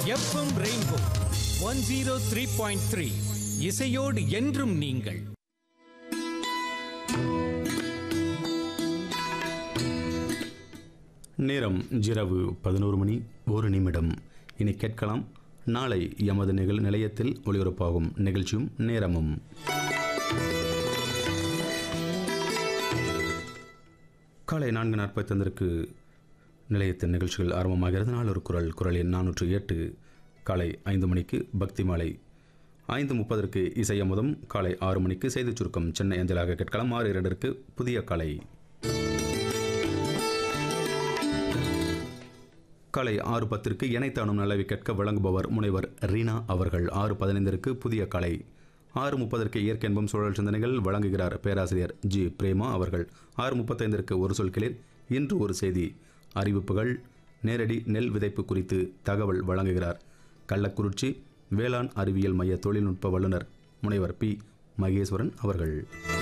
FM rainbow one zero three point three இசையோடு என்றும் நீங்கள் நேரம் இரவு பதினோரு மணி ஒரு நிமிடம் இனி கேட்கலாம் நாளை எமது நிகழ் நிலையத்தில் ஒளிபரப்பாகும் நிகழ்ச்சியும் நேரமும் காலை நான்கு நாற்பத்தைந்திற்கு நிலையத்தின் நிகழ்ச்சிகள் ஆரம்பமாகிறது நாளொரு குரல் குரல் எண் நானூற்று எட்டு காலை ஐந்து மணிக்கு பக்தி மாலை ஐந்து முப்பதற்கு இசையமுதம் காலை ஆறு மணிக்கு செய்திச் சுருக்கம் சென்னை அஞ்சலாக கேட்கலாம் ஆறு இரண்டிற்கு புதிய கலை காலை ஆறு பத்திற்கு இணைத்தானும் நல்லவை கேட்க வழங்குபவர் முனைவர் ரீனா அவர்கள் ஆறு பதினைந்திற்கு புதிய கலை ஆறு முப்பதற்கு இயற்கை என்பம் சூழல் சிந்தனைகள் வழங்குகிறார் பேராசிரியர் ஜி பிரேமா அவர்கள் ஆறு முப்பத்தைந்திற்கு ஒரு சொல் கிளிர் இன்று ஒரு செய்தி அறிவிப்புகள் நேரடி நெல் விதைப்பு குறித்து தகவல் வழங்குகிறார் கள்ளக்குறிச்சி வேளாண் அறிவியல் மைய தொழில்நுட்ப வல்லுநர் முனைவர் பி மகேஸ்வரன் அவர்கள்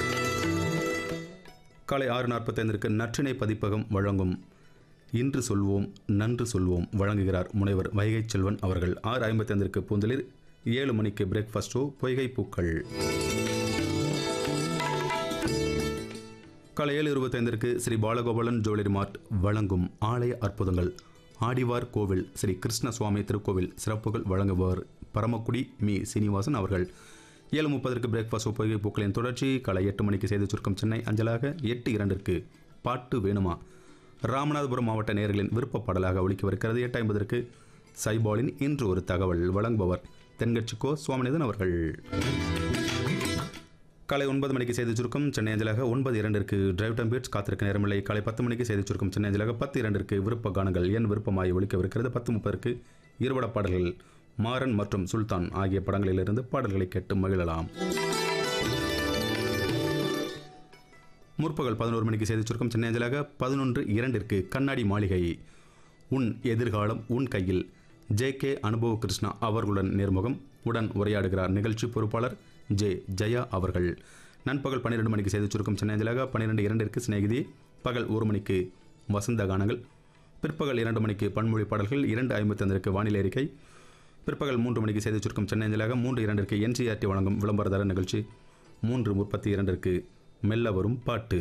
காலை ஆறு நாற்பத்தைந்திற்கு நற்றிணை பதிப்பகம் வழங்கும் இன்று சொல்வோம் நன்று சொல்வோம் வழங்குகிறார் முனைவர் வைகை செல்வன் அவர்கள் ஆறு ஐம்பத்தைந்திற்கு பூந்தளிர் ஏழு மணிக்கு பிரேக்ஃபாஸ்ட் ஷோ பொய்கை பூக்கள் காலை ஏழு இருபத்தைந்திற்கு ஸ்ரீ பாலகோபாலன் ஜுவல்லரி மார்ட் வழங்கும் ஆலய அற்புதங்கள் ஆடிவார் கோவில் ஸ்ரீ கிருஷ்ண சுவாமி திருக்கோவில் சிறப்புகள் வழங்குபவர் பரமக்குடி மி சீனிவாசன் அவர்கள் ஏழு முப்பதற்கு பிரேக்ஃபாஸ்ட் பொய்கை பூக்களின் தொடர்ச்சி காலை எட்டு மணிக்கு செய்தி சுருக்கம் சென்னை அஞ்சலாக எட்டு இரண்டிற்கு பாட்டு வேணுமா ராமநாதபுரம் மாவட்ட நேயர்களின் விருப்ப பாடலாக ஒழிக்கவிருக்கிறது எட்டு ஐம்பதற்கு சைபாலின் இன்று ஒரு தகவல் வழங்குபவர் தென்கட்சிக்கோ சுவாமிநாதன் அவர்கள் காலை ஒன்பது மணிக்கு செய்தி சுருக்கம் சென்னை அஞ்சலாக ஒன்பது இரண்டிற்கு டிரைவ் டைம் பீட்ஸ் காத்திருக்க நேரமில்லை காலை பத்து மணிக்கு செய்தி சுருக்கம் சென்னை அஞ்சலாக பத்து இரண்டிற்கு விருப்ப கானங்கள் என் விருப்பமாய் ஒழிக்கவிருக்கிறது பத்து முப்பதற்கு இருபட பாடல்கள் மாறன் மற்றும் சுல்தான் ஆகிய படங்களிலிருந்து பாடல்களை கேட்டு மகிழலாம் முற்பகல் பதினோரு மணிக்கு செய்தி சுருக்கம் சென்னை அஞ்சலாக பதினொன்று இரண்டிற்கு கண்ணாடி மாளிகை உன் எதிர்காலம் உன் கையில் ஜே கே அனுபவ கிருஷ்ணா அவர்களுடன் நேர்முகம் உடன் உரையாடுகிறார் நிகழ்ச்சி பொறுப்பாளர் ஜே ஜெயா அவர்கள் நண்பகல் பன்னிரெண்டு மணிக்கு செய்தி சுருக்கம் சென்னை அஞ்சலாக பன்னிரெண்டு இரண்டிற்கு சிநேகிதி பகல் ஒரு மணிக்கு வசந்த கானங்கள் பிற்பகல் இரண்டு மணிக்கு பன்மொழி பாடல்கள் இரண்டு ஐம்பத்தைந்திற்கு வானிலை அறிக்கை பிற்பகல் மூன்று மணிக்கு செய்தி சுருக்கம் சென்னை அஞ்சலாக மூன்று இரண்டிற்கு என்சிஆர்டி வழங்கும் விளம்பரதார நிகழ்ச்சி மூன்று முப்பத்தி இரண்டிற்கு மெல்ல வரும் பாட்டு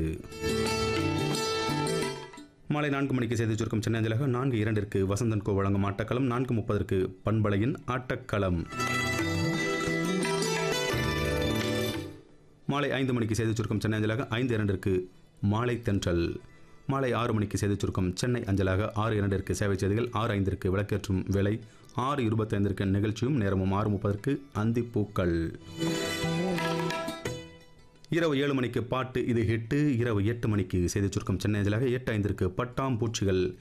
மாலை நான்கு மணிக்கு செய்தி சுருக்கம் சென்னை அஞ்சலாக நான்கு இரண்டிற்கு வசந்தன் கோ வழங்கும் ஆட்டக்களம் நான்கு முப்பதற்கு பண்பலையின் ஆட்டக்களம் மாலை ஐந்து மணிக்கு செய்தி சுருக்கம் சென்னை அஞ்சலாக ஐந்து இரண்டிற்கு மாலை தென்றல் மாலை ஆறு மணிக்கு செய்தி சுருக்கம் சென்னை அஞ்சலாக ஆறு இரண்டிற்கு சேவை செய்திகள் ஆறு ஐந்திற்கு விளக்கேற்றும் வேலை ஆறு இருபத்தைந்திற்கு நிகழ்ச்சியும் நேரமும் ஆறு முப்பதற்கு அந்திப்பூக்கள் இரவு ஏழு மணிக்கு பாட்டு இது ஹிட்டு இரவு எட்டு மணிக்கு செய்தி சுருக்கம் சென்னை அஞ்சலாக எட்டு ஐந்திற்கு பட்டாம் பூச்சிகள்